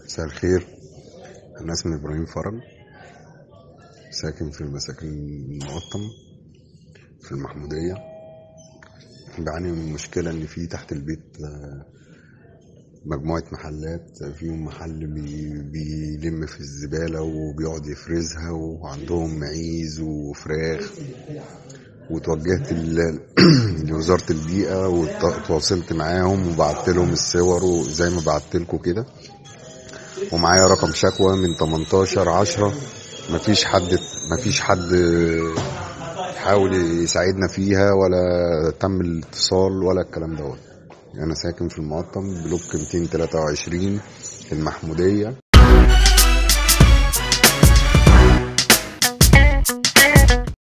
مساء الخير أنا اسمي إبراهيم فرج ساكن في المساكن المقطم في المحمودية بعاني من مشكلة إن في تحت البيت آه، مجموعة محلات فيهم محل بي بيلم في الزبالة وبيقعد يفرزها وعندهم معيز وفراخ وتوجهت ل- لوزارة البيئة وتواصلت معاهم وبعت لهم الصور وزي ما بعت لكم كده ومعايا رقم شكوى من 18 10 مفيش حد مفيش حد حاول يساعدنا فيها ولا تم الاتصال ولا الكلام دوت انا ساكن في المقطم بلوك 223 في المحمودية